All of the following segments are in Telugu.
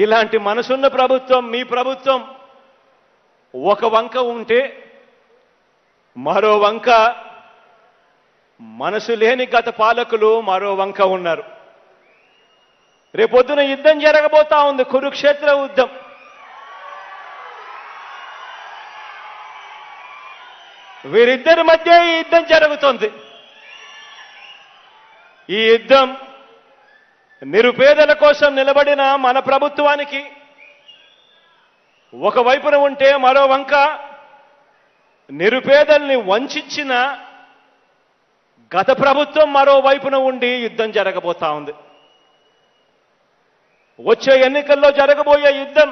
ఇలాంటి మనసున్న ప్రభుత్వం మీ ప్రభుత్వం ఒక వంక ఉంటే మరో వంక మనసు లేని గత పాలకులు మరో వంక ఉన్నారు రేపొద్దున యుద్ధం జరగబోతా ఉంది కురుక్షేత్ర యుద్ధం వీరిద్దరి మధ్య ఈ యుద్ధం జరుగుతోంది ఈ యుద్ధం నిరుపేదల కోసం నిలబడిన మన ప్రభుత్వానికి ఒకవైపున ఉంటే మరో వంక నిరుపేదల్ని వంచిన గత ప్రభుత్వం మరో వైపున ఉండి యుద్ధం జరగబోతా ఉంది వచ్చే ఎన్నికల్లో జరగబోయే యుద్ధం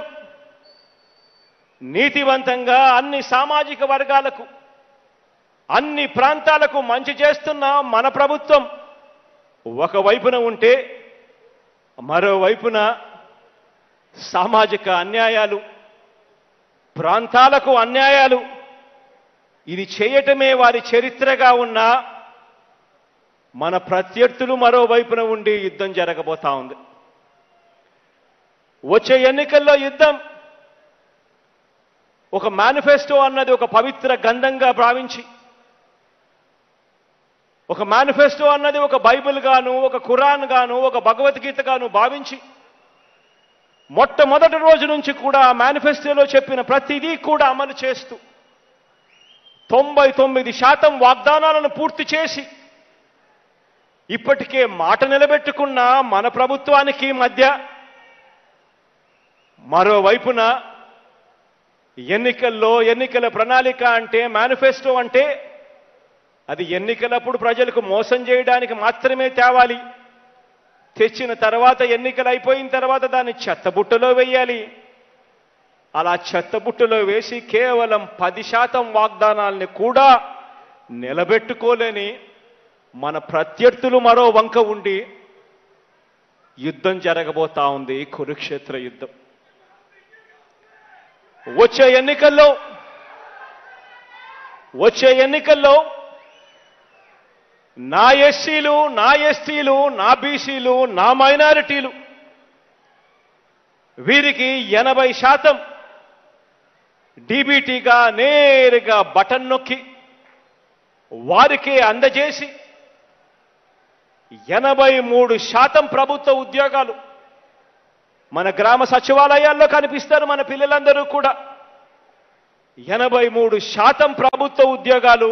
నీతివంతంగా అన్ని సామాజిక వర్గాలకు అన్ని ప్రాంతాలకు మంచి చేస్తున్న మన ప్రభుత్వం ఒకవైపున ఉంటే మరోవైపున సామాజిక అన్యాయాలు ప్రాంతాలకు అన్యాయాలు ఇది చేయటమే వారి చరిత్రగా ఉన్న మన ప్రత్యర్థులు మరోవైపున ఉండి యుద్ధం జరగబోతా ఉంది వచ్చే ఎన్నికల్లో యుద్ధం ఒక మేనిఫెస్టో అన్నది ఒక పవిత్ర గంధంగా భావించి ఒక మేనిఫెస్టో అన్నది ఒక బైబిల్ గాను ఒక ఖురాన్ గాను ఒక భగవద్గీత గాను భావించి మొట్టమొదటి రోజు నుంచి కూడా ఆ మేనిఫెస్టోలో చెప్పిన ప్రతిదీ కూడా అమలు చేస్తూ తొంభై తొమ్మిది శాతం వాగ్దానాలను పూర్తి చేసి ఇప్పటికే మాట నిలబెట్టుకున్న మన ప్రభుత్వానికి మధ్య మరోవైపున ఎన్నికల్లో ఎన్నికల ప్రణాళిక అంటే మేనిఫెస్టో అంటే అది ఎన్నికలప్పుడు ప్రజలకు మోసం చేయడానికి మాత్రమే తేవాలి తెచ్చిన తర్వాత ఎన్నికలు అయిపోయిన తర్వాత దాన్ని చెత్తబుట్టలో వేయాలి అలా చెత్తబుట్టలో వేసి కేవలం పది శాతం వాగ్దానాల్ని కూడా నిలబెట్టుకోలేని మన ప్రత్యర్థులు మరో వంక ఉండి యుద్ధం జరగబోతా ఉంది కురుక్షేత్ర యుద్ధం వచ్చే ఎన్నికల్లో వచ్చే ఎన్నికల్లో నా ఎస్సీలు నా ఎస్టీలు నా బీసీలు నా మైనారిటీలు వీరికి ఎనభై శాతం డీబీటీగా నేరుగా బటన్ నొక్కి వారికి అందజేసి ఎనభై మూడు శాతం ప్రభుత్వ ఉద్యోగాలు మన గ్రామ సచివాలయాల్లో కనిపిస్తారు మన పిల్లలందరూ కూడా ఎనభై మూడు శాతం ప్రభుత్వ ఉద్యోగాలు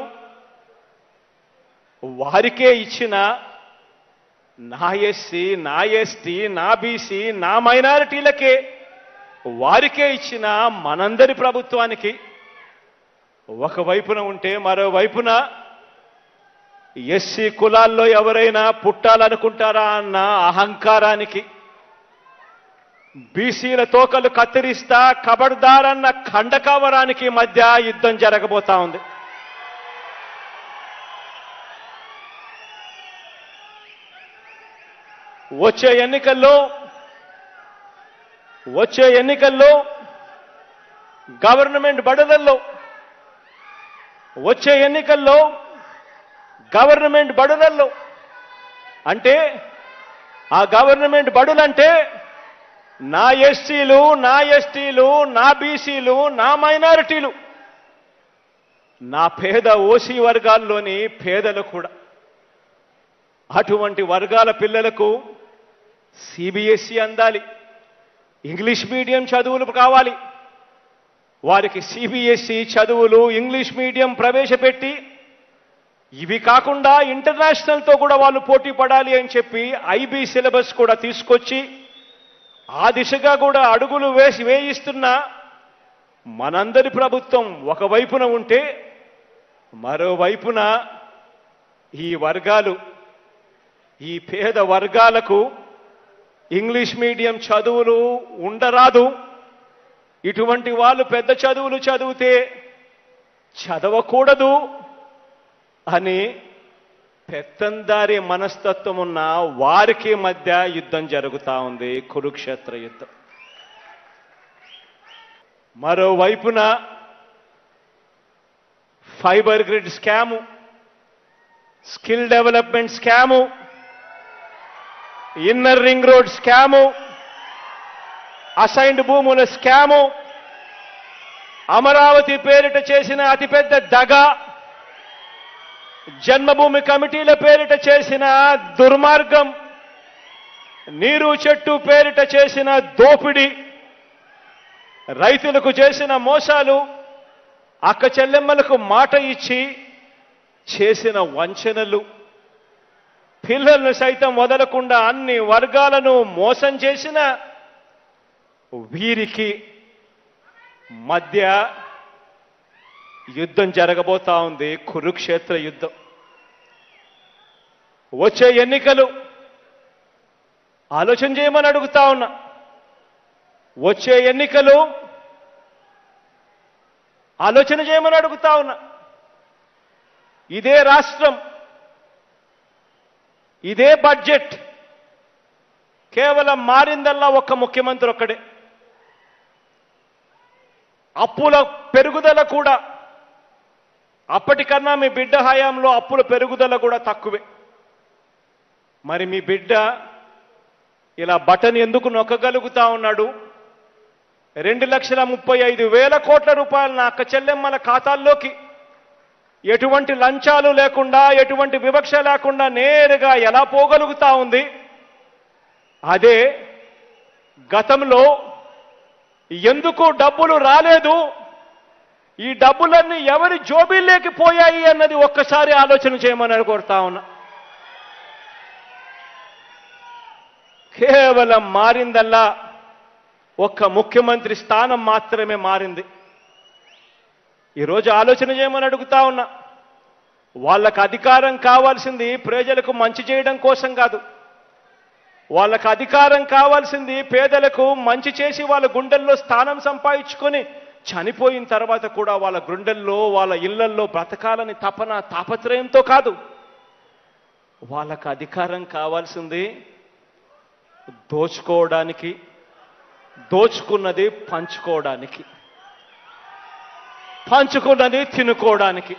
వారికే ఇచ్చిన నా ఎస్సీ నా ఎస్టీ నా బీసీ నా మైనారిటీలకే వారికే ఇచ్చిన మనందరి ప్రభుత్వానికి ఒకవైపున ఉంటే మరోవైపున ఎస్సీ కులాల్లో ఎవరైనా పుట్టాలనుకుంటారా అన్న అహంకారానికి బీసీల తోకలు కత్తిరిస్తా కబడ్దారన్న ఖండకావరానికి మధ్య యుద్ధం జరగబోతా ఉంది వచ్చే ఎన్నికల్లో వచ్చే ఎన్నికల్లో గవర్నమెంట్ బడులలో వచ్చే ఎన్నికల్లో గవర్నమెంట్ బడులలో అంటే ఆ గవర్నమెంట్ బడులంటే నా ఎస్సీలు నా ఎస్టీలు నా బీసీలు నా మైనారిటీలు నా పేద ఓసీ వర్గాల్లోని పేదలు కూడా అటువంటి వర్గాల పిల్లలకు సిబిఎస్ఈ అందాలి ఇంగ్లీష్ మీడియం చదువులు కావాలి వారికి సిబిఎస్ఈ చదువులు ఇంగ్లీష్ మీడియం ప్రవేశపెట్టి ఇవి కాకుండా ఇంటర్నేషనల్తో కూడా వాళ్ళు పోటీ పడాలి అని చెప్పి ఐబీ సిలబస్ కూడా తీసుకొచ్చి ఆ దిశగా కూడా అడుగులు వేసి వేయిస్తున్న మనందరి ప్రభుత్వం ఒకవైపున ఉంటే మరోవైపున ఈ వర్గాలు ఈ పేద వర్గాలకు ఇంగ్లీష్ మీడియం చదువులు ఉండరాదు ఇటువంటి వాళ్ళు పెద్ద చదువులు చదివితే చదవకూడదు అని పెత్తందారి మనస్తత్వం ఉన్న వారికి మధ్య యుద్ధం జరుగుతా ఉంది కురుక్షేత్ర యుద్ధం మరోవైపున fibre grid scam skill development scam inner ring road scam assigned భూముల స్కాము అమరావతి పేరిట చేసిన అతిపెద్ద దగ జన్మభూమి కమిటీల పేరిట చేసిన దుర్మార్గం నీరు చెట్టు పేరిట చేసిన దోపిడీ రైతులకు చేసిన మోసాలు అక్క చెల్లెమ్మలకు మాట ఇచ్చి చేసిన వంచనలు పిల్లలను సైతం వదలకుండా అన్ని వర్గాలను మోసం చేసిన వీరికి మధ్య యుద్ధం జరగబోతా ఉంది కురుక్షేత్ర యుద్ధం వచ్చే ఎన్నికలు ఆలోచన చేయమని అడుగుతా ఉన్నా వచ్చే ఎన్నికలు ఆలోచన చేయమని అడుగుతా ఉన్నా ఇదే రాష్ట్రం ఇదే బడ్జెట్ కేవలం మారిందల్లా ఒక్క ముఖ్యమంత్రి ఒక్కడే అప్పుల పెరుగుదల కూడా అప్పటికన్నా మీ బిడ్డ హయాంలో అప్పుల పెరుగుదల కూడా తక్కువే మరి మీ బిడ్డ ఇలా బటన్ ఎందుకు నొక్కగలుగుతా ఉన్నాడు రెండు లక్షల ముప్పై ఐదు వేల కోట్ల రూపాయలు నా అక్క చెల్లెమ్మల ఖాతాల్లోకి ఎటువంటి లంచాలు లేకుండా ఎటువంటి వివక్ష లేకుండా నేరుగా ఎలా పోగలుగుతా ఉంది అదే గతంలో ఎందుకు డబ్బులు రాలేదు ఈ డబ్బులన్నీ ఎవరి జోబీల్లోకి పోయాయి అన్నది ఒక్కసారి ఆలోచన చేయమని కోరుతా ఉన్నా కేవలం మారిందల్లా ఒక్క ముఖ్యమంత్రి స్థానం మాత్రమే మారింది ఈరోజు ఆలోచన చేయమని అడుగుతా ఉన్నా వాళ్ళకు అధికారం కావాల్సింది ప్రజలకు మంచి చేయడం కోసం కాదు వాళ్ళకు అధికారం కావాల్సింది పేదలకు మంచి చేసి వాళ్ళ గుండెల్లో స్థానం సంపాదించుకొని చనిపోయిన తర్వాత కూడా వాళ్ళ గుండెల్లో వాళ్ళ ఇళ్లల్లో బ్రతకాలని తపన తాపత్రయంతో కాదు వాళ్ళకు అధికారం కావాల్సింది దోచుకోవడానికి దోచుకున్నది పంచుకోవడానికి పంచుకున్నది తినుకోవడానికి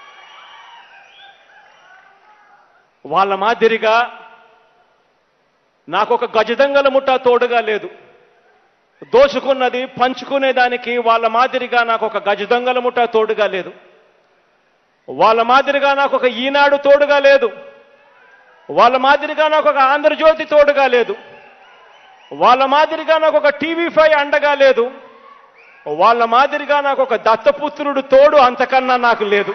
వాళ్ళ మాదిరిగా నాకు ఒక గజదంగల ముఠ తోడుగా లేదు దోచుకున్నది పంచుకునేదానికి వాళ్ళ మాదిరిగా నాకు ఒక గజదంగల ముఠ తోడుగా లేదు వాళ్ళ మాదిరిగా నాకు ఒక ఈనాడు తోడుగా లేదు వాళ్ళ మాదిరిగా నాకు ఒక ఆంధ్రజ్యోతి తోడుగా లేదు వాళ్ళ మాదిరిగా నాకు ఒక టీవీ ఫైవ్ అండగా లేదు వాళ్ళ మాదిరిగా నాకు ఒక దత్తపుత్రుడు తోడు అంతకన్నా నాకు లేదు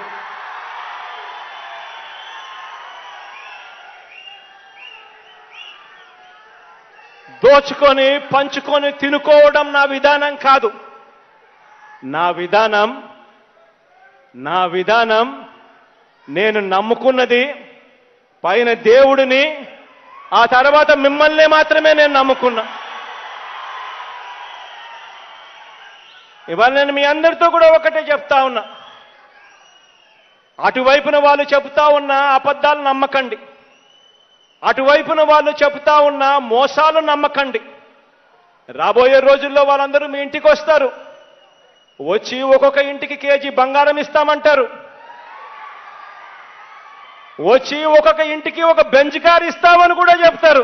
దోచుకొని పంచుకొని తినుకోవడం నా విధానం కాదు నా విధానం నా విధానం నేను నమ్ముకున్నది పైన దేవుడిని ఆ తర్వాత మిమ్మల్ని మాత్రమే నేను నమ్ముకున్నా ఇవాళ నేను మీ అందరితో కూడా ఒకటే చెప్తా ఉన్నా అటువైపున వాళ్ళు చెబుతా ఉన్న అబద్ధాలు నమ్మకండి అటువైపున వాళ్ళు చెబుతా ఉన్న మోసాలు నమ్మకండి రాబోయే రోజుల్లో వాళ్ళందరూ మీ ఇంటికి వస్తారు వచ్చి ఒక్కొక్క ఇంటికి కేజీ బంగారం ఇస్తామంటారు వచ్చి ఒక్కొక్క ఇంటికి ఒక బెంచ్ కార్ ఇస్తామని కూడా చెప్తారు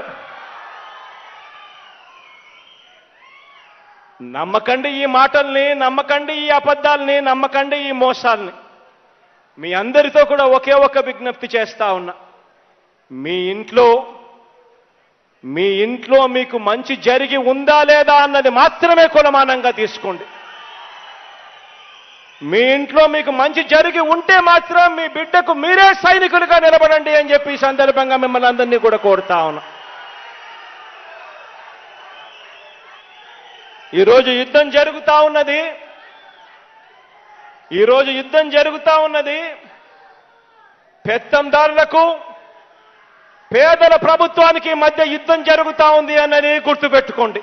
నమ్మకండి ఈ మాటల్ని నమ్మకండి ఈ అబద్ధాల్ని నమ్మకండి ఈ మోసాల్ని మీ అందరితో కూడా ఒకే ఒక్క విజ్ఞప్తి చేస్తా ఉన్నా మీ ఇంట్లో మీ ఇంట్లో మీకు మంచి జరిగి ఉందా లేదా అన్నది మాత్రమే కులమానంగా తీసుకోండి మీ ఇంట్లో మీకు మంచి జరిగి ఉంటే మాత్రం మీ బిడ్డకు మీరే సైనికులుగా నిలబడండి అని చెప్పి ఈ సందర్భంగా మిమ్మల్ని అందరినీ కూడా కోరుతా ఉన్నా ఈరోజు యుద్ధం జరుగుతా ఉన్నది ఈరోజు యుద్ధం జరుగుతా ఉన్నది పెత్తందారులకు పేదల ప్రభుత్వానికి మధ్య యుద్ధం జరుగుతా ఉంది అన్నది గుర్తుపెట్టుకోండి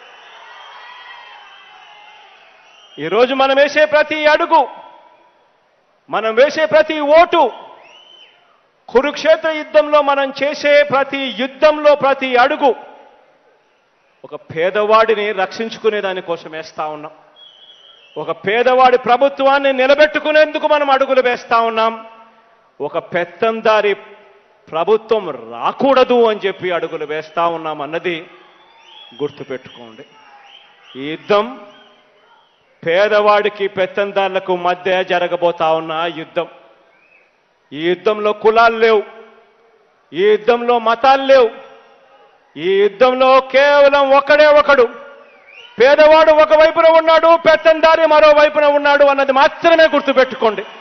ఈరోజు మనం వేసే ప్రతి అడుగు మనం వేసే ప్రతి ఓటు కురుక్షేత్ర యుద్ధంలో మనం చేసే ప్రతి యుద్ధంలో ప్రతి అడుగు ఒక పేదవాడిని రక్షించుకునే దానికోసం వేస్తా ఉన్నాం ఒక పేదవాడి ప్రభుత్వాన్ని నిలబెట్టుకునేందుకు మనం అడుగులు వేస్తా ఉన్నాం ఒక పెత్తందారి ప్రభుత్వం రాకూడదు అని చెప్పి అడుగులు వేస్తా ఉన్నాం అన్నది గుర్తుపెట్టుకోండి ఈ యుద్ధం పేదవాడికి పెత్తందారులకు మధ్య జరగబోతా ఉన్న యుద్ధం ఈ యుద్ధంలో కులాలు లేవు ఈ యుద్ధంలో మతాలు లేవు ఈ యుద్ధంలో కేవలం ఒకడే ఒకడు పేదవాడు ఒక వైపున ఉన్నాడు పెత్తందారి మరో వైపున ఉన్నాడు అన్నది మాత్రమే గుర్తుపెట్టుకోండి